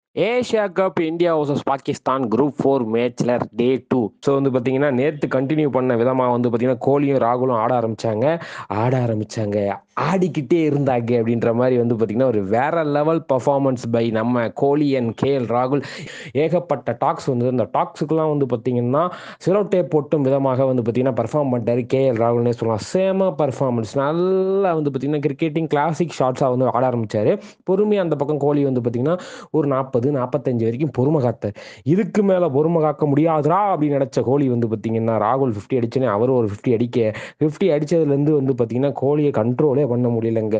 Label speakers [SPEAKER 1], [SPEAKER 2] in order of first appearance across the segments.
[SPEAKER 1] Asia cup India vs Pakistan group four மேட்ச்ல day two so வந்து பார்த்தீங்கன்னா நேற்று கண்டினியூ பண்ண விதமாக வந்து பார்த்தீங்கன்னா கோலியும் ராகுலும் ஆட ஆரம்பிச்சாங்க ஆட ஆரம்பிச்சாங்க ஆடிக்கிட்டே இருந்தாங்க அப்படின்ற மாதிரி வந்து பார்த்தீங்கன்னா ஒரு வேற லெவல் பர்ஃபார்மன்ஸ் பை நம்ம கோலி அண்ட் கேஎல் ராகுல் ஏகப்பட்ட டாக்ஸ் வந்து இந்த டாக்ஸுக்கெல்லாம் வந்து பார்த்தீங்கன்னா சிரோட்டே போட்டும் விதமாக வந்து பார்த்தீங்கன்னா பர்ஃபார்ம் பண்ணிட்டாரு கேஎல் ராகுல்னே சொல்லலாம் சேம பர்ஃபார்மன்ஸ் நல்லா வந்து பார்த்தீங்கன்னா கிரிக்கெட்டிங் கிளாசிக் ஷாட்ஸாக வந்து ஆட ஆரம்பிச்சாரு பொறுமையாக அந்த பக்கம் கோலி வந்து பார்த்தீங்கன்னா ஒரு நாற்பது நாற்பத்தஞ்சு வரைக்கும் பொறுமை காத்தார் இதுக்கு மேலே பொறுமை காக்க முடியாதுடா அப்படின்னு நினச்ச கோலி வந்து பார்த்தீங்கன்னா ராகுல் ஃபிஃப்டி அடிச்சுனே அவர் ஒரு ஃபிஃப்டி அடிக்க ஃபிஃப்டி அடித்ததுலேருந்து வந்து பார்த்தீங்கன்னா கோலியை கண்ட்ரோலே பண்ண முடியலங்க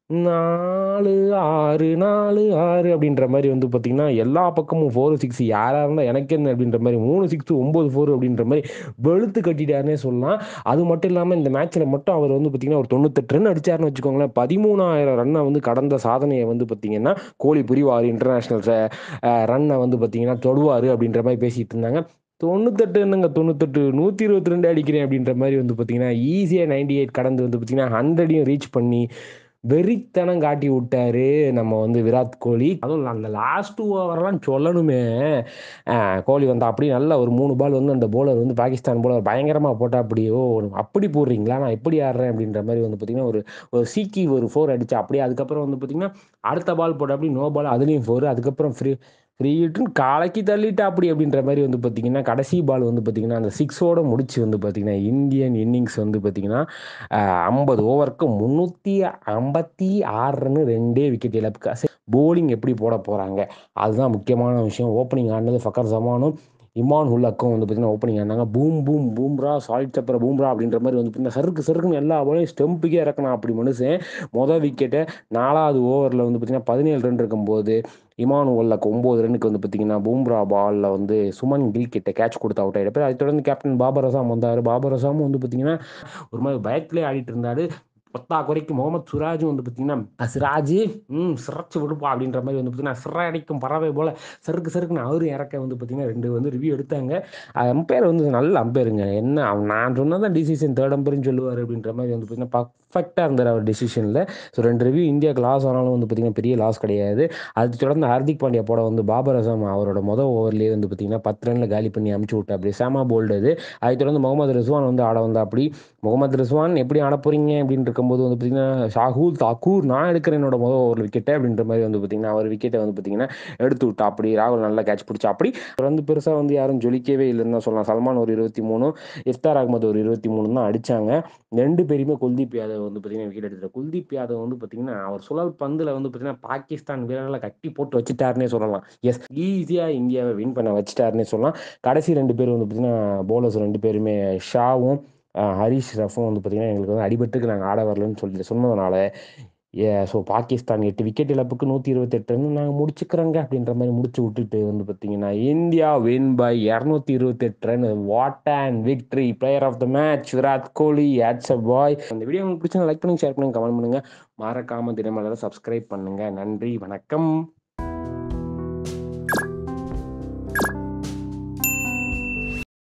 [SPEAKER 1] நாலு ஆறு நாலு ஆறு அப்படின்ற மாதிரி வந்து பார்த்தீங்கன்னா எல்லா பக்கமும் ஃபோர் சிக்ஸ் யாராக இருந்தால் எனக்கு என்ன அப்படின்ற மாதிரி மூணு சிக்ஸ் ஒம்பது ஃபோர் அப்படின்ற மாதிரி வெளுத்து கட்டிட்டாருன்னே சொல்லலாம் அது மட்டும் இல்லாமல் இந்த மேட்ச்சில் மட்டும் அவர் வந்து பார்த்தீங்கன்னா ஒரு தொண்ணூத்தெட்டு ரன் அடிச்சாருன்னு வச்சுக்கோங்களேன் பதிமூணாயிரம் ரன்னை வந்து கடந்த சாதனையை வந்து பார்த்தீங்கன்னா கோலி புரிவார் இன்டர்நேஷ்னல் ரன்னை வந்து பார்த்தீங்கன்னா தொடுவார் அப்படின்ற மாதிரி பேசிகிட்டு இருந்தாங்க தொண்ணூத்தெட்டு என்னங்க தொண்ணூத்தெட்டு நூற்றி இருபத்தி ரெண்டு அடிக்கிறேன் அப்படின்ற மாதிரி வந்து பார்த்தீங்கன்னா ஈஸியாக நைன்டி எயிட் கடந்து வந்து பார்த்தீங்கன்னா ஹண்ட்ரடையும் ரீச் பண்ணி வெறித்தனம் காட்டி விட்டாரு நம்ம வந்து விராட் கோலி அதுவும் அந்த லாஸ்ட் டூ ஓவர்லாம் சொல்லணுமே கோலி வந்து அப்படி நல்ல ஒரு மூணு பால் வந்து அந்த போலர் வந்து பாகிஸ்தான் போலர் பயங்கரமாக போட்டால் அப்படி ஓ அப்படி போடுறீங்களா நான் எப்படி ஆடுறேன் அப்படின்ற மாதிரி வந்து பார்த்தீங்கன்னா ஒரு ஒரு சீக்கி ஒரு ஃபோர் அடிச்சா அப்படியே அதுக்கப்புறம் வந்து பார்த்தீங்கன்னா அடுத்த பால் போட்ட அப்படி நோ பால் அதுலேயும் ஃபோர் அதுக்கப்புறம் ஃப்ரீ ஃப்ரீ ஹிட்னு காலைக்கு தள்ளிட்டா அப்படி அப்படின்ற மாதிரி வந்து பார்த்தீங்கன்னா கடைசி பால் வந்து பார்த்தீங்கன்னா அந்த சிக்ஸோட முடிச்சு வந்து பார்த்தீங்கன்னா இந்தியன் இன்னிங்ஸ் வந்து பார்த்தீங்கன்னா ஐம்பது ஓவருக்கு முந்நூற்றி ஐம்பத்தி ஆறு ரன்னு ரெண்டே விக்கெட் இழப்புக்கு போலிங் எப்படி போட போகிறாங்க அதுதான் முக்கியமான விஷயம் ஓப்பனிங் ஆடினது ஃபக்கர் ஜமானும் இமான் உல்லக்கும் வந்து பார்த்தீங்கன்னா ஓப்பனிங் ஆனாங்க பூம் பூம் பூம்ரா சாலிட் சப்பர பூம்ரா அப்படின்ற மாதிரி வந்து பார்த்தீங்கன்னா சருக்கு சருக்குன்னு எல்லா பாலையும் ஸ்டெம்புக்கே இறக்கணும் அப்படி மனுஷன் மொதல் விக்கெட்டை நாலாவது ஓவரில் வந்து பார்த்தீங்கன்னா பதினேழு ரன் இருக்கும்போது இமானு உல்லக்கு ஒம்பது ரன்னுக்கு வந்து பார்த்தீங்கன்னா பூம்ரா பாலில் வந்து சுமன் கில் கிட்ட கேட்ச் கொடுத்து அவுட் ஆகிட்டு அதை தொடர்ந்து கேப்டன் பாபர் அசாம் வந்தார் பாபர் அசாமும் வந்து பார்த்தீங்கன்னா ஒரு மாதிரி பயத்திலே ஆடிட்டு இருந்தார் பத்தா குறைக்கும் முகமது சுராஜும் வந்து பார்த்தீங்கன்னா சிராஜ் ம் சிறச்சு விடுப்பா அப்படின்ற மாதிரி வந்து பார்த்தீங்கன்னா சிறடிக்கும் பறவை போல் சருக்கு சருக்குன்னு அவரும் இறக்க வந்து பார்த்தீங்கன்னா ரெண்டு வந்து ரிவ்யூ எடுத்தாங்க அம்பையர் வந்து நல்ல அம்பையருங்க என்ன அவன் நான் சொன்னதான் டிசிஷன் தேர்ட் அம்பையர்னு சொல்லுவார் அப்படின்ற மாதிரி வந்து பார்த்தீங்கன்னா பர்ஃபெக்டாக இருந்தார் அவர் டிசிஷனில் ஸோ ரெண்டு ரிவ்யூ இந்தியாவுக்கு லாஸ் ஆனாலும் வந்து பார்த்தீங்கன்னா பெரிய லாஸ் கிடையாது அது தொடர்ந்து ஹார்திக் பாண்டியா போட வந்து பாபர் அசாம் அவரோட மொதல் ஓவர்லேயே வந்து பார்த்தீங்கன்னா பத்து ரனில் காலி பண்ணி அமுச்சு விட்டா அப்படி சேமா போல்டு அது அதை தொடர்ந்து முகமது ரிஸ்வான் வந்து ஆட வந்தா அப்படி முகமது ரிஸ்வான் எப்படி ஆட போகிறீங்க அப்படின்னு இருக்கும்போது வந்து பார்த்தீங்கன்னா ஷாகுல் தாக்கூர் நான் எடுக்கிறேன் என்னோட முதல் ஓவர் விக்கெட்டை அப்படின்ற மாதிரி வந்து பார்த்தீங்கன்னா அவர் விக்கெட்டை வந்து பார்த்தீங்கன்னா எடுத்து விட்டா அப்படி ராகுல் நல்லா கேட்ச் பிடிச்சா அப்படி வந்து பெருசாக வந்து யாரும் ஜொலிக்கவே இல்லைன்னு தான் சொல்லலாம் சல்மான் ஒரு இருபத்தி மூணு இஃப்தார் அகமது ஒரு இருபத்தி மூணு தான் அடித்தாங்க ரெண்டு பேருமே குல்தீப் யாதவ் வந்து பார்த்தீங்கன்னா விக்கெட் எடுத்தார் குல்தீப் யாதவ் வந்து பார்த்தீங்கன்னா அவர் சுழல் பந்தில் வந்து பார்த்தீங்கன்னா பாகிஸ்தான் வீரர்களை கட்டி போட்டு வச்சுட்டாருன்னே சொல்லலாம் எஸ் ஈஸியாக இந்தியாவை வின் பண்ண வச்சுட்டாருன்னே சொல்லலாம் கடைசி ரெண்டு பேர் வந்து பார்த்தீங்கன்னா போலர்ஸ் ரெண்டு பேருமே ஷாவும் ஹரிஷ் ரஃபும் வந்து பார்த்திங்கன்னா எங்களுக்கு வந்து அடிபட்டுக்கு நாங்கள் ஆட வரலன்னு சொல்லிட்டு சொன்னதுனால ஏ ஸோ பாகிஸ்தான் எட்டு விக்கெட் இழப்புக்கு நூற்றி இருபத்தெட்டு ரன் நாங்கள் முடிச்சுக்கிறோங்க அப்படின்ற மாதிரி முடிச்சு விட்டுட்டு வந்து பார்த்தீங்கன்னா இந்தியா வின் பை இரநூத்தி இருபத்தெட்டு run what and victory player of the match Virat Kohli ஆட்ஸ் அ பாய் அந்த வீடியோ உங்களுக்கு பிடிச்சா லைக் பண்ணுங்க ஷேர் பண்ணுங்க கமெண்ட் பண்ணுங்க மறக்காம தினமலரை சப்ஸ்கிரைப் பண்ணுங்க நன்றி வணக்கம்